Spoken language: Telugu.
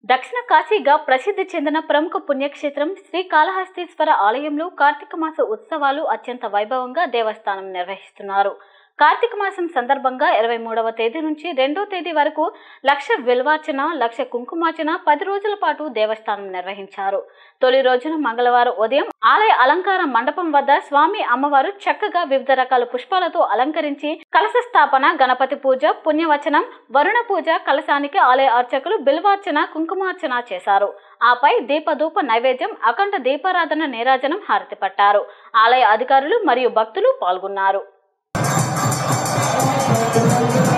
దక్షిణ కాశీగా ప్రసిద్ధి చెందిన ప్రముఖ పుణ్యక్షేత్రం శ్రీకాళహస్తీశ్వర ఆలయంలో కార్తీక మాస ఉత్సవాలు అత్యంత వైభవంగా దేవస్థానం నిర్వహిస్తున్నారు కార్తీక మాసం సందర్భంగా ఇరవై మూడవ తేదీ నుంచి రెండో తేదీ వరకు లక్ష విల్వార్చన లక్ష కుంకుమార్చన పది రోజుల పాటు దేవస్థానం నిర్వహించారు తొలి రోజున మంగళవారం ఉదయం ఆలయ అలంకార మండపం వద్ద స్వామి అమ్మవారు చక్కగా వివిధ రకాల పుష్పాలతో అలంకరించి కలశ స్థాపన గణపతి పూజ పుణ్యవచనం వరుణ పూజ కలశానికి ఆలయ అర్చకులు బిల్వార్చన కుంకుమార్చన చేశారు ఆపై దీపధూప నైవేద్యం అఖండ దీపారాధన నీరాజనం హారతి పట్టారు ఆలయ అధికారులు మరియు భక్తులు పాల్గొన్నారు